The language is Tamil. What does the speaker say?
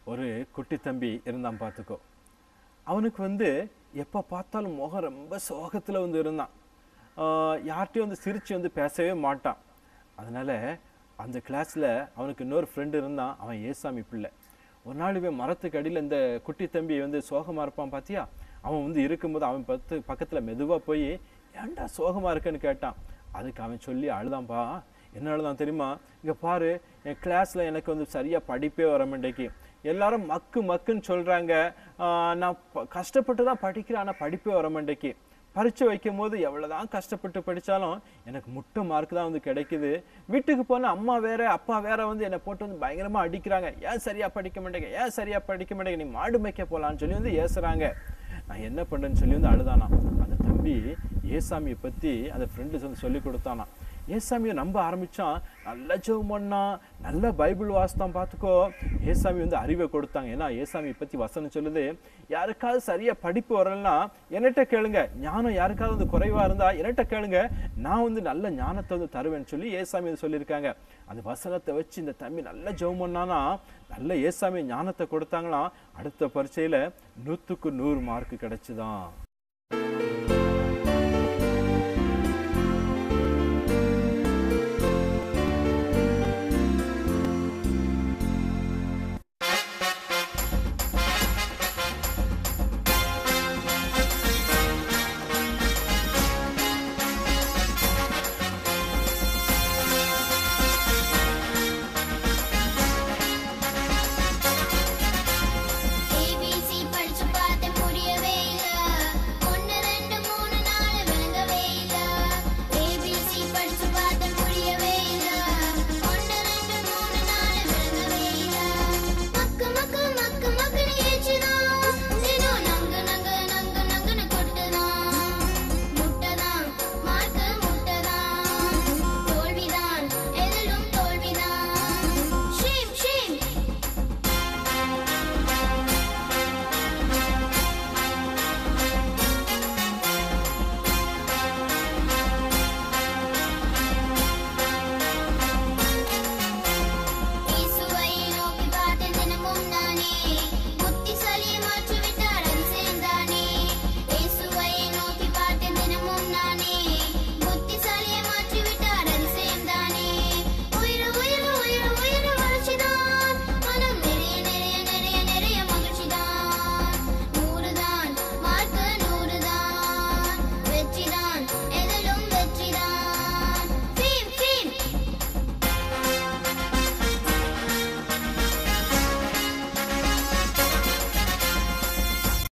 ஒரு குட்டி தம்பி இருந்தான் பார்த்துக்கோ அவனுக்கு வந்து எப்போ பார்த்தாலும் முகம் ரொம்ப சோகத்தில் வந்து இருந்தான் ஆஹ் யார்கிட்டயும் வந்து சிரித்து வந்து பேசவே மாட்டான் அதனால் அந்த கிளாஸில் அவனுக்கு இன்னொரு ஃப்ரெண்டு இருந்தான் அவன் ஏசாமி பிள்ளை ஒரு நாள் இவன் மரத்துக்கு அடியில் இந்த குட்டி தம்பி வந்து சோகமாக இருப்பான் பார்த்தியா அவன் வந்து இருக்கும்போது அவன் பத்து பக்கத்தில் மெதுவாக போய் ஏன்டா சோகமாக இருக்கேன்னு கேட்டான் அதுக்கு அவன் சொல்லி அழுதான்ப்பா என்ன அழுதான் தெரியுமா இங்கே பாரு என் கிளாஸில் எனக்கு வந்து சரியாக படிப்பே வர மாட்டேக்கு எல்லாரும் மக்கு மக்குன்னு சொல்கிறாங்க நான் ப- கஷ்டப்பட்டு தான் படிக்கிறேன் ஆனால் படிப்பே வர மாட்டேக்கு பரீட்சை வைக்கும் போது எவ்வளோதான் கஷ்டப்பட்டு படித்தாலும் எனக்கு முட்டை மார்க் தான் வந்து கிடைக்குது வீட்டுக்கு போனால் அம்மா வேற அப்பா வேற வந்து என்னை போட்டு வந்து பயங்கரமாக அடிக்கிறாங்க ஏன் சரியாக படிக்க மாட்டேங்க ஏன் சரியாக படிக்க மாட்டேங்க நீ மாடு மேய்க்க போகலான்னு சொல்லி வந்து ஏசுறாங்க நான் என்ன பண்ணுறேன்னு சொல்லி வந்து அழுதானா அந்த தம்பி ஏசாமியை பற்றி அந்த ஃப்ரெண்டு வந்து சொல்லி கொடுத்தானா ஏசாமியை நம்ப ஆரம்பிச்சான் நல்ல ஜெபம் பண்ணான் நல்ல பைபிள் வாசித்தான் பார்த்துக்கோ ஏசாமி வந்து அறிவை கொடுத்தாங்க ஏன்னா ஏசாமியை பற்றி வசனம் சொல்லுது யாருக்காவது சரியா படிப்பு வரலன்னா என்கிட்ட கேளுங்க ஞானம் யாருக்காவது வந்து குறைவா இருந்தா என்கிட்ட கேளுங்க நான் வந்து நல்ல ஞானத்தை வந்து தருவேன்னு சொல்லி ஏசாமி வந்து சொல்லியிருக்காங்க அந்த வசனத்தை வச்சு இந்த தம்பி நல்ல ஜெபம் பண்ணானா நல்ல ஏசாமி ஞானத்தை கொடுத்தாங்களாம் அடுத்த பரீட்சையில நூற்றுக்கு நூறு மார்க் கிடைச்சுதான்